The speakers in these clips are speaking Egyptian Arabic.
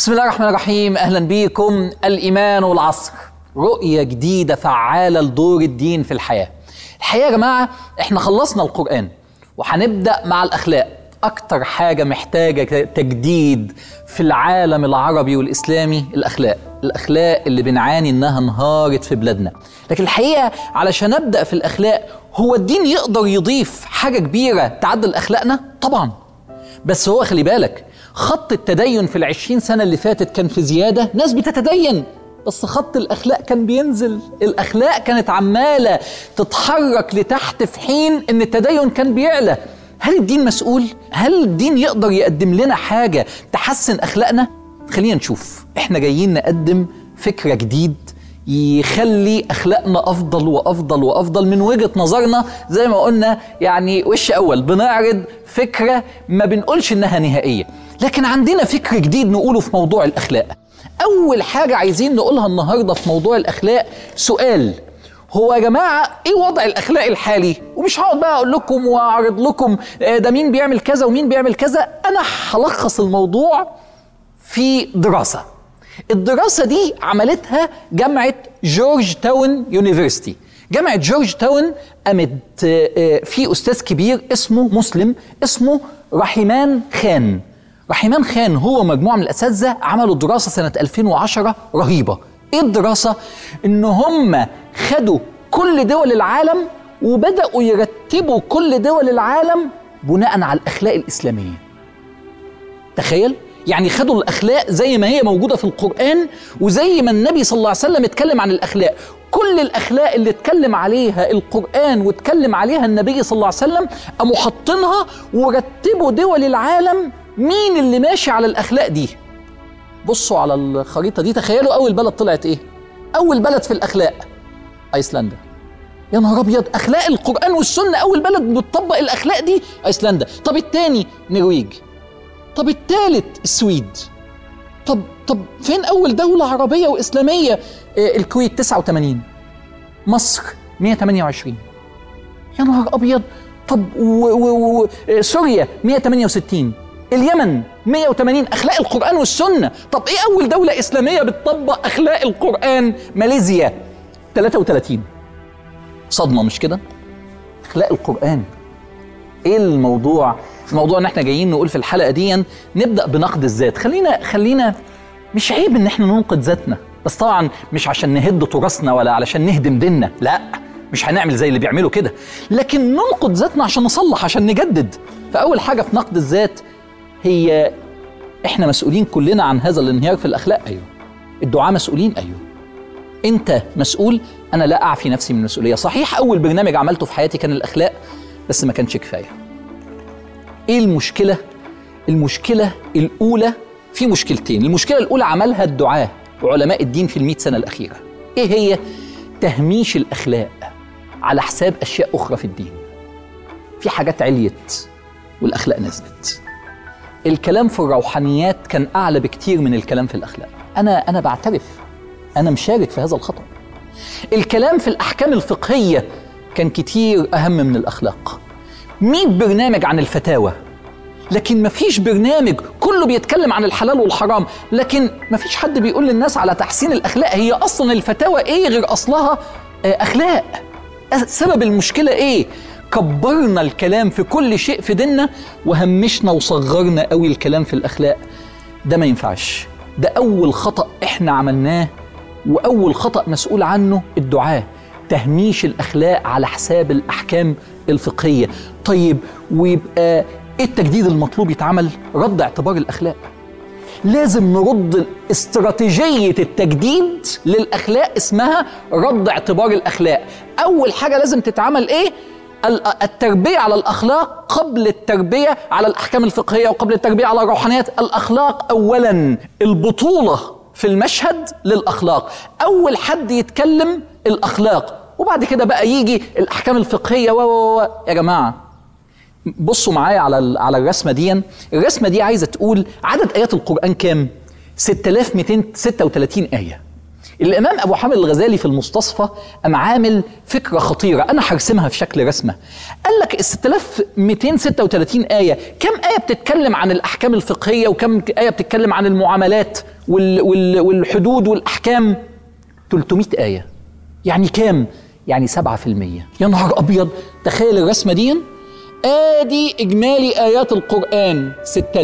بسم الله الرحمن الرحيم اهلا بيكم الايمان والعصر رؤيه جديده فعاله لدور الدين في الحياه الحقيقه يا جماعه احنا خلصنا القران وهنبدا مع الاخلاق اكتر حاجه محتاجه تجديد في العالم العربي والاسلامي الاخلاق الاخلاق اللي بنعاني انها انهارت في بلادنا لكن الحقيقه علشان ابدا في الاخلاق هو الدين يقدر يضيف حاجه كبيره تعدل اخلاقنا طبعا بس هو خلي بالك خط التدين في العشرين سنة اللي فاتت كان في زيادة ناس بتتدين بس خط الأخلاق كان بينزل الأخلاق كانت عمالة تتحرك لتحت في حين إن التدين كان بيعلى هل الدين مسؤول؟ هل الدين يقدر يقدم لنا حاجة تحسن أخلاقنا؟ خلينا نشوف احنا جايين نقدم فكرة جديد يخلي اخلاقنا افضل وافضل وافضل من وجهه نظرنا زي ما قلنا يعني وش اول بنعرض فكره ما بنقولش انها نهائيه لكن عندنا فكر جديد نقوله في موضوع الاخلاق اول حاجه عايزين نقولها النهارده في موضوع الاخلاق سؤال هو يا جماعه ايه وضع الاخلاق الحالي ومش هقعد بقى اقول لكم واعرض لكم ده مين بيعمل كذا ومين بيعمل كذا انا هلخص الموضوع في دراسه الدراسة دي عملتها جامعة جورج تاون يونيفرسيتي جامعة جورج تاون قامت في أستاذ كبير اسمه مسلم اسمه رحيمان خان رحيمان خان هو مجموعة من الأساتذة عملوا دراسة سنة 2010 رهيبة إيه الدراسة؟ إن هم خدوا كل دول العالم وبدأوا يرتبوا كل دول العالم بناء على الأخلاق الإسلامية تخيل؟ يعني خدوا الاخلاق زي ما هي موجوده في القران وزي ما النبي صلى الله عليه وسلم اتكلم عن الاخلاق كل الاخلاق اللي اتكلم عليها القران واتكلم عليها النبي صلى الله عليه وسلم قاموا حاطينها ورتبوا دول العالم مين اللي ماشي على الاخلاق دي بصوا على الخريطه دي تخيلوا اول بلد طلعت ايه اول بلد في الاخلاق ايسلندا يا نهار ابيض اخلاق القران والسنه اول بلد بتطبق الاخلاق دي ايسلندا طب التاني نرويج طب الثالث السويد طب طب فين اول دوله عربيه واسلاميه آه الكويت 89 مصر 128 يا نهار ابيض طب و و و سوريا 168 اليمن 180 اخلاق القران والسنه طب ايه اول دوله اسلاميه بتطبق اخلاق القران ماليزيا 33 صدمه مش كده اخلاق القران ايه الموضوع موضوع ان احنا جايين نقول في الحلقه دي نبدا بنقد الذات خلينا خلينا مش عيب ان احنا ننقد ذاتنا بس طبعا مش عشان نهد تراثنا ولا علشان نهدم ديننا لا مش هنعمل زي اللي بيعملوا كده لكن ننقد ذاتنا عشان نصلح عشان نجدد فاول حاجه في نقد الذات هي احنا مسؤولين كلنا عن هذا الانهيار في الاخلاق ايوه الدعاء مسؤولين ايوه انت مسؤول انا لا اعفي نفسي من المسؤوليه صحيح اول برنامج عملته في حياتي كان الاخلاق بس ما كانش كفايه ايه المشكله المشكله الاولى في مشكلتين المشكله الاولى عملها الدعاه وعلماء الدين في المئة سنه الاخيره ايه هي تهميش الاخلاق على حساب اشياء اخرى في الدين في حاجات عليت والاخلاق نزلت الكلام في الروحانيات كان اعلى بكتير من الكلام في الاخلاق انا انا بعترف انا مشارك في هذا الخطا الكلام في الاحكام الفقهيه كان كتير اهم من الاخلاق 100 برنامج عن الفتاوى لكن مفيش برنامج كله بيتكلم عن الحلال والحرام لكن مفيش حد بيقول للناس على تحسين الاخلاق هي اصلا الفتاوى ايه غير اصلها اخلاق سبب المشكله ايه كبرنا الكلام في كل شيء في ديننا وهمشنا وصغرنا قوي الكلام في الاخلاق ده ما ينفعش ده اول خطا احنا عملناه واول خطا مسؤول عنه الدعاه تهميش الاخلاق على حساب الاحكام الفقهيه طيب ويبقى ايه التجديد المطلوب يتعمل رد اعتبار الاخلاق لازم نرد استراتيجيه التجديد للاخلاق اسمها رد اعتبار الاخلاق اول حاجه لازم تتعمل ايه التربيه على الاخلاق قبل التربيه على الاحكام الفقهيه وقبل التربيه على الروحانيات الاخلاق اولا البطوله في المشهد للاخلاق اول حد يتكلم الاخلاق وبعد كده بقى يجي الاحكام الفقهيه و و يا جماعه بصوا معايا على على الرسمه دي الرسمه دي عايزه تقول عدد ايات القران كام 6236 ايه الامام ابو حامد الغزالي في المستصفى قام عامل فكره خطيره انا هرسمها في شكل رسمه قال لك ال 6236 ايه كم ايه بتتكلم عن الاحكام الفقهيه وكم ايه بتتكلم عن المعاملات وال وال والحدود والاحكام 300 ايه يعني كام يعني 7% يا نهار ابيض تخيل الرسمه دي ادي اجمالي ايات القران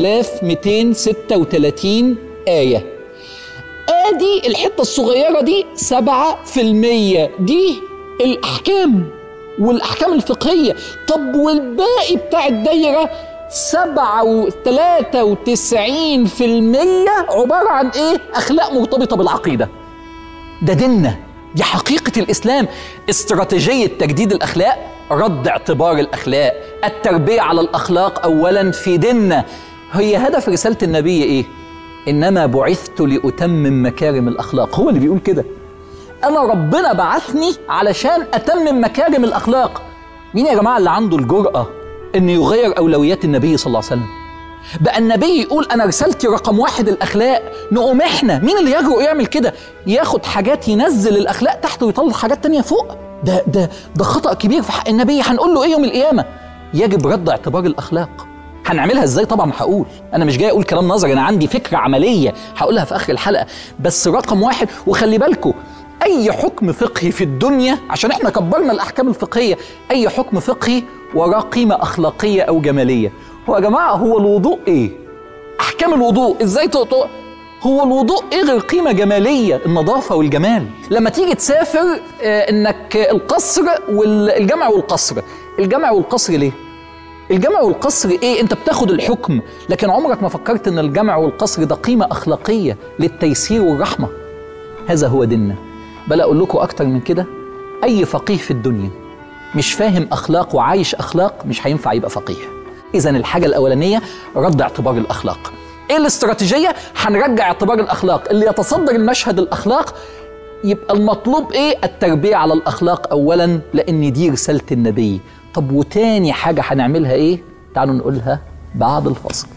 6236 ايه ادي الحته الصغيره دي 7% دي الاحكام والاحكام الفقهيه طب والباقي بتاع الدايره سبعة و 93% عبارة عن ايه؟ اخلاق مرتبطة بالعقيدة. ده ديننا دي حقيقة الاسلام استراتيجية تجديد الاخلاق رد اعتبار الاخلاق التربية على الاخلاق اولا في ديننا هي هدف رسالة النبي ايه؟ انما بعثت لاتمم مكارم الاخلاق هو اللي بيقول كده انا ربنا بعثني علشان اتمم مكارم الاخلاق مين يا جماعه اللي عنده الجراه انه يغير اولويات النبي صلى الله عليه وسلم بقى النبي يقول انا رسالتي رقم واحد الاخلاق نقوم احنا مين اللي يجرؤ يعمل كده ياخد حاجات ينزل الاخلاق تحت ويطلع حاجات تانية فوق ده ده ده خطا كبير في حق النبي هنقول له ايه يوم القيامه يجب رد اعتبار الاخلاق هنعملها ازاي طبعا هقول انا مش جاي اقول كلام نظري انا عندي فكره عمليه هقولها في اخر الحلقه بس رقم واحد وخلي بالكم اي حكم فقهي في الدنيا عشان احنا كبرنا الاحكام الفقهيه اي حكم فقهي وراه قيمه اخلاقيه او جماليه هو يا جماعه هو الوضوء ايه احكام الوضوء ازاي تقطع هو الوضوء ايه غير قيمه جماليه النظافه والجمال لما تيجي تسافر آه انك القصر والجمع والقصر الجمع والقصر ليه الجمع والقصر ايه انت بتاخد الحكم لكن عمرك ما فكرت ان الجمع والقصر ده قيمه اخلاقيه للتيسير والرحمه هذا هو ديننا بل اقول لكم اكتر من كده اي فقيه في الدنيا مش فاهم اخلاق وعايش اخلاق مش هينفع يبقى فقيه اذا الحاجه الاولانيه رد اعتبار الاخلاق ايه الاستراتيجيه هنرجع اعتبار الاخلاق اللي يتصدر المشهد الاخلاق يبقى المطلوب ايه التربيه على الاخلاق اولا لان دي رساله النبي طب وتاني حاجه هنعملها ايه تعالوا نقولها بعد الفصل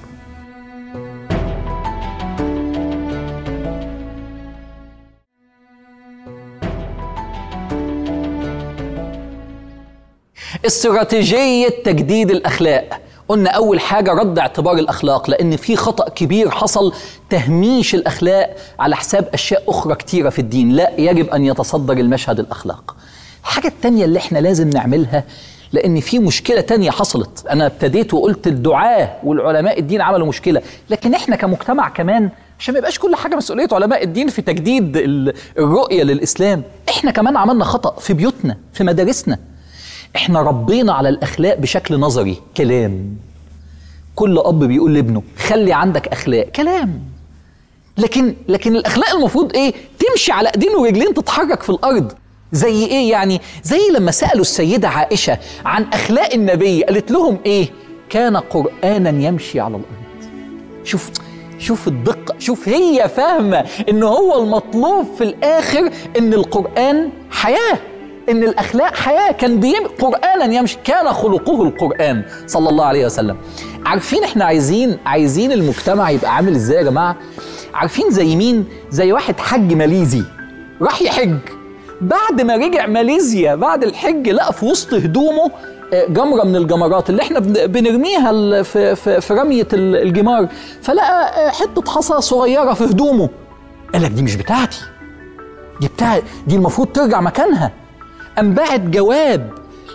استراتيجية تجديد الأخلاق قلنا أول حاجة رد اعتبار الأخلاق لأن في خطأ كبير حصل تهميش الأخلاق على حساب أشياء أخرى كتيرة في الدين لا يجب أن يتصدر المشهد الأخلاق الحاجة التانية اللي احنا لازم نعملها لأن في مشكلة تانية حصلت أنا ابتديت وقلت الدعاة والعلماء الدين عملوا مشكلة لكن احنا كمجتمع كمان عشان ما يبقاش كل حاجة مسؤولية علماء الدين في تجديد الرؤية للإسلام احنا كمان عملنا خطأ في بيوتنا في مدارسنا احنا ربينا على الاخلاق بشكل نظري كلام كل اب بيقول لابنه خلي عندك اخلاق كلام لكن لكن الاخلاق المفروض ايه تمشي على ايدين ورجلين تتحرك في الارض زي ايه يعني زي لما سالوا السيده عائشه عن اخلاق النبي قالت لهم ايه كان قرانا يمشي على الارض شوف شوف الدقة شوف هي فاهمة ان هو المطلوب في الاخر ان القرآن حياة ان الاخلاق حياه كان بيم قرانا يمشي كان خلقه القران صلى الله عليه وسلم عارفين احنا عايزين عايزين المجتمع يبقى عامل ازاي يا جماعه عارفين زي مين زي واحد حج ماليزي راح يحج بعد ما رجع ماليزيا بعد الحج لقى في وسط هدومه جمره من الجمرات اللي احنا بنرميها في في, في رميه الجمار فلقى حته حصى صغيره في هدومه قال لك دي مش بتاعتي دي بتاع دي المفروض ترجع مكانها قام بعت جواب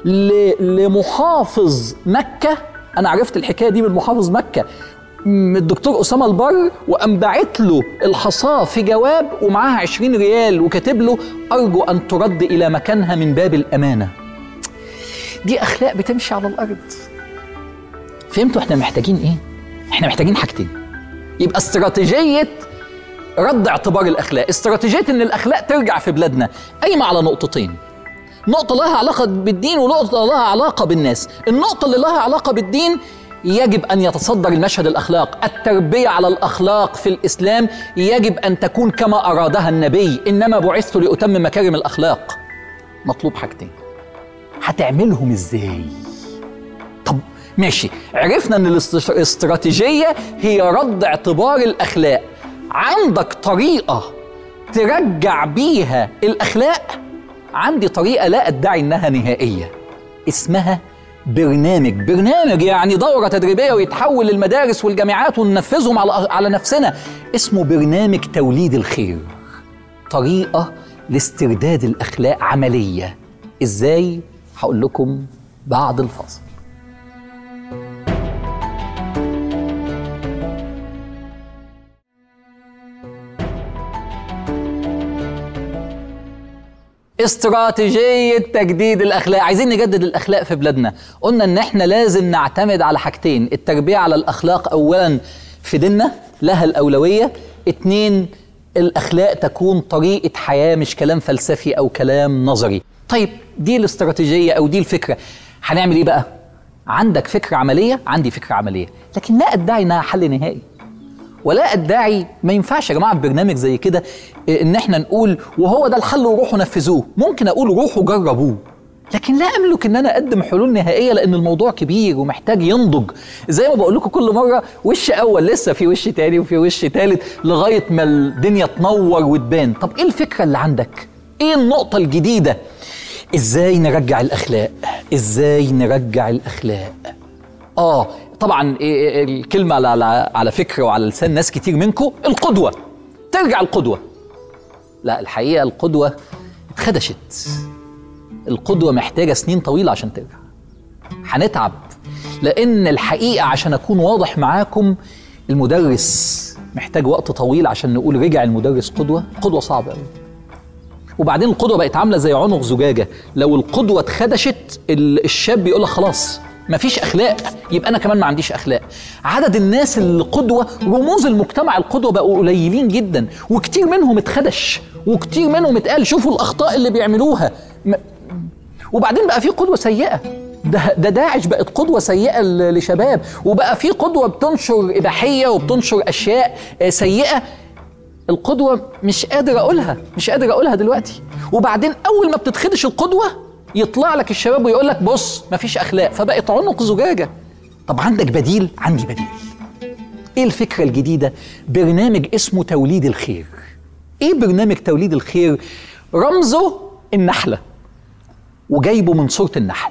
لمحافظ مكة أنا عرفت الحكاية دي من محافظ مكة الدكتور أسامة البر وقام باعت له الحصاة في جواب ومعاها 20 ريال وكاتب له أرجو أن ترد إلى مكانها من باب الأمانة دي أخلاق بتمشي على الأرض فهمتوا احنا محتاجين ايه؟ احنا محتاجين حاجتين يبقى استراتيجية رد اعتبار الأخلاق استراتيجية إن الأخلاق ترجع في بلادنا قايمة على نقطتين نقطة لها علاقة بالدين ونقطة لها علاقة بالناس النقطة اللي لها علاقة بالدين يجب أن يتصدر المشهد الأخلاق التربية على الأخلاق في الإسلام يجب أن تكون كما أرادها النبي إنما بعثت لأتمم مكارم الأخلاق مطلوب حاجتين هتعملهم إزاي طب ماشي عرفنا أن الاستراتيجية هي رد اعتبار الأخلاق عندك طريقة ترجع بيها الاخلاق عندي طريقه لا ادعي انها نهائيه اسمها برنامج برنامج يعني دوره تدريبيه ويتحول للمدارس والجامعات وننفذهم على على نفسنا اسمه برنامج توليد الخير طريقه لاسترداد الاخلاق عمليه ازاي هقول لكم بعد الفاصل استراتيجية تجديد الأخلاق عايزين نجدد الأخلاق في بلادنا قلنا إن إحنا لازم نعتمد على حاجتين التربية على الأخلاق أولا في ديننا لها الأولوية اتنين الأخلاق تكون طريقة حياة مش كلام فلسفي أو كلام نظري طيب دي الاستراتيجية أو دي الفكرة هنعمل إيه بقى؟ عندك فكرة عملية عندي فكرة عملية لكن لا أدعي إنها حل نهائي ولا ادعي ما ينفعش يا جماعه في برنامج زي كده ان احنا نقول وهو ده الحل وروحوا نفذوه ممكن اقول روحوا جربوه لكن لا املك ان انا اقدم حلول نهائيه لان الموضوع كبير ومحتاج ينضج زي ما بقول لكم كل مره وش اول لسه في وش تاني وفي وش تالت لغايه ما الدنيا تنور وتبان طب ايه الفكره اللي عندك ايه النقطه الجديده ازاي نرجع الاخلاق ازاي نرجع الاخلاق اه طبعا الكلمه على على فكره وعلى لسان ناس كتير منكم القدوه ترجع القدوه لا الحقيقه القدوه اتخدشت القدوه محتاجه سنين طويله عشان ترجع هنتعب لان الحقيقه عشان اكون واضح معاكم المدرس محتاج وقت طويل عشان نقول رجع المدرس قدوه قدوه صعبه قوي وبعدين القدوه بقت عامله زي عنق زجاجه لو القدوه اتخدشت الشاب بيقول لك خلاص مفيش اخلاق يبقى انا كمان ما عنديش اخلاق عدد الناس اللي قدوه رموز المجتمع القدوه بقوا قليلين جدا وكتير منهم اتخدش وكتير منهم اتقال شوفوا الاخطاء اللي بيعملوها وبعدين بقى في قدوه سيئه ده ده داعش بقت قدوه سيئه لشباب وبقى في قدوه بتنشر اباحيه وبتنشر اشياء سيئه القدوه مش قادر اقولها مش قادر اقولها دلوقتي وبعدين اول ما بتتخدش القدوه يطلع لك الشباب ويقول لك بص مفيش اخلاق فبقت عنق زجاجه طب عندك بديل عندي بديل ايه الفكره الجديده برنامج اسمه توليد الخير ايه برنامج توليد الخير رمزه النحله وجايبه من سوره النحل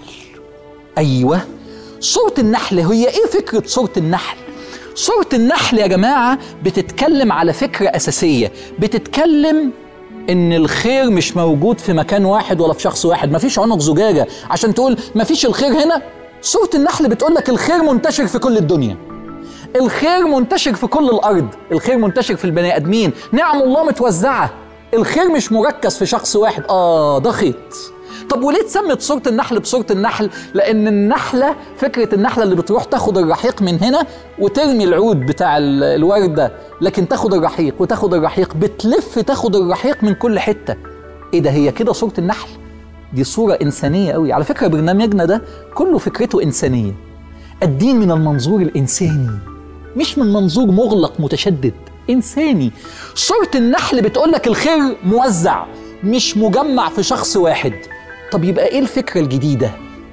ايوه سوره النحل هي ايه فكره سوره النحل سوره النحل يا جماعه بتتكلم على فكره اساسيه بتتكلم ان الخير مش موجود في مكان واحد ولا في شخص واحد مفيش عنق زجاجه عشان تقول مفيش الخير هنا سوره النحل بتقول لك الخير منتشر في كل الدنيا الخير منتشر في كل الارض الخير منتشر في البني ادمين نعم الله متوزعه الخير مش مركز في شخص واحد اه ده خيط طب وليه اتسمت سورة النحل بسورة النحل؟ لأن النحلة فكرة النحلة اللي بتروح تاخد الرحيق من هنا وترمي العود بتاع الوردة لكن تاخد الرحيق وتاخد الرحيق بتلف تاخد الرحيق من كل حتة. إيه ده هي كده سورة النحل؟ دي صورة إنسانية قوي، على فكرة برنامجنا ده كله فكرته إنسانية. الدين من المنظور الإنساني مش من منظور مغلق متشدد إنساني. سورة النحل بتقول لك الخير موزع مش مجمع في شخص واحد طب يبقى ايه الفكره الجديده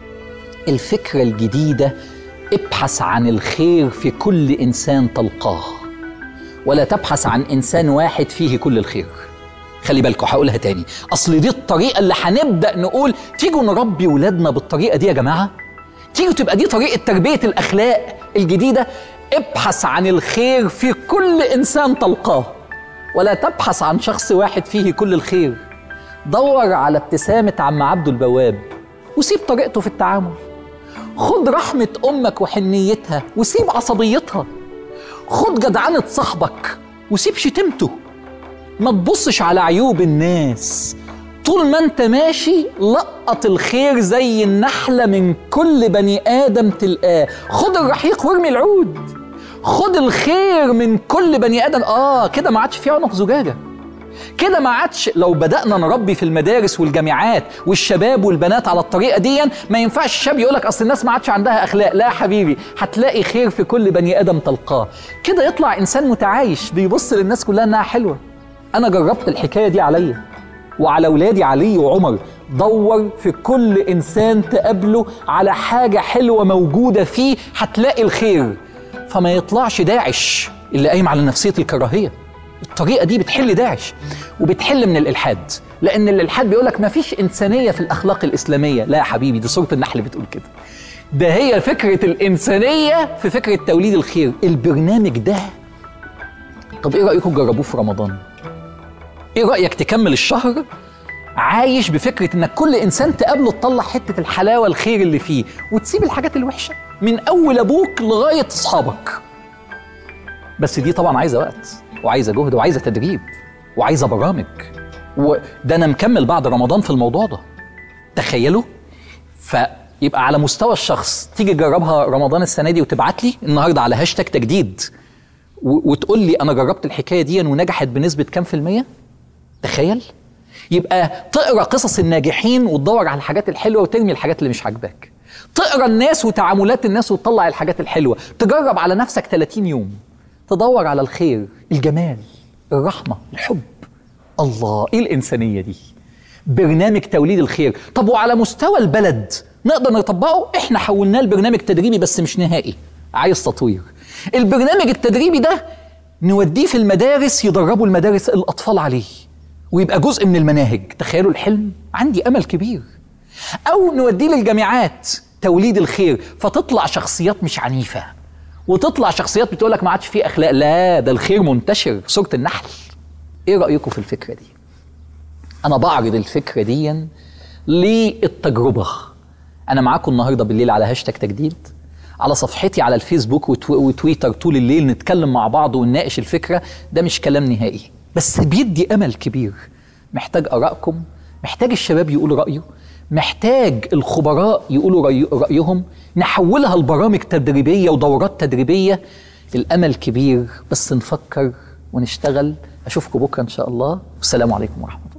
الفكره الجديده ابحث عن الخير في كل انسان تلقاه ولا تبحث عن انسان واحد فيه كل الخير خلي بالكم هقولها تاني اصل دي الطريقه اللي هنبدا نقول تيجوا نربي ولادنا بالطريقه دي يا جماعه تيجوا تبقى دي طريقه تربيه الاخلاق الجديده ابحث عن الخير في كل انسان تلقاه ولا تبحث عن شخص واحد فيه كل الخير دور على ابتسامة عم عبده البواب وسيب طريقته في التعامل خد رحمة أمك وحنيتها وسيب عصبيتها خد جدعنة صاحبك وسيب شتمته ما تبصش على عيوب الناس طول ما انت ماشي لقط الخير زي النحلة من كل بني آدم تلقاه خد الرحيق وارمي العود خد الخير من كل بني آدم آه كده ما عادش في عنق زجاجة كده ما عادش لو بدأنا نربي في المدارس والجامعات والشباب والبنات على الطريقة دي ما ينفعش الشاب يقول لك أصل الناس ما عادش عندها أخلاق لا يا حبيبي هتلاقي خير في كل بني آدم تلقاه كده يطلع إنسان متعايش بيبص للناس كلها إنها حلوة أنا جربت الحكاية دي عليا وعلى ولادي علي وعمر دور في كل إنسان تقابله على حاجة حلوة موجودة فيه هتلاقي الخير فما يطلعش داعش اللي قايم على نفسية الكراهية الطريقه دي بتحل داعش وبتحل من الالحاد لان الالحاد بيقول لك ما فيش انسانيه في الاخلاق الاسلاميه لا يا حبيبي دي سوره النحل بتقول كده ده هي فكره الانسانيه في فكره توليد الخير البرنامج ده طب ايه رايكم تجربوه في رمضان ايه رايك تكمل الشهر عايش بفكره انك كل انسان تقابله تطلع حته الحلاوه الخير اللي فيه وتسيب الحاجات الوحشه من اول ابوك لغايه اصحابك بس دي طبعا عايزه وقت وعايزه جهد وعايزه تدريب وعايزه برامج وده انا مكمل بعد رمضان في الموضوع ده تخيلوا فيبقى على مستوى الشخص تيجي تجربها رمضان السنه دي وتبعت لي النهارده على هاشتاج تجديد و- وتقول لي انا جربت الحكايه دي ونجحت بنسبه كام في الميه تخيل يبقى تقرا قصص الناجحين وتدور على الحاجات الحلوه وترمي الحاجات اللي مش عاجباك تقرا الناس وتعاملات الناس وتطلع الحاجات الحلوه تجرب على نفسك 30 يوم تدور على الخير الجمال الرحمه الحب الله ايه الانسانيه دي برنامج توليد الخير طب وعلى مستوى البلد نقدر نطبقه احنا حولناه لبرنامج تدريبي بس مش نهائي عايز تطوير البرنامج التدريبي ده نوديه في المدارس يدربوا المدارس الاطفال عليه ويبقى جزء من المناهج تخيلوا الحلم عندي امل كبير او نوديه للجامعات توليد الخير فتطلع شخصيات مش عنيفه وتطلع شخصيات بتقول لك ما عادش فيه اخلاق لا ده الخير منتشر سوره النحل ايه رايكم في الفكره دي انا بعرض الفكره دي للتجربه انا معاكم النهارده بالليل على هاشتاج تجديد على صفحتي على الفيسبوك وتو- وتويتر طول الليل نتكلم مع بعض ونناقش الفكره ده مش كلام نهائي بس بيدي امل كبير محتاج ارائكم محتاج الشباب يقولوا رايه محتاج الخبراء يقولوا رأي رايهم نحولها لبرامج تدريبيه ودورات تدريبيه الامل كبير بس نفكر ونشتغل اشوفكم بكره ان شاء الله والسلام عليكم ورحمه الله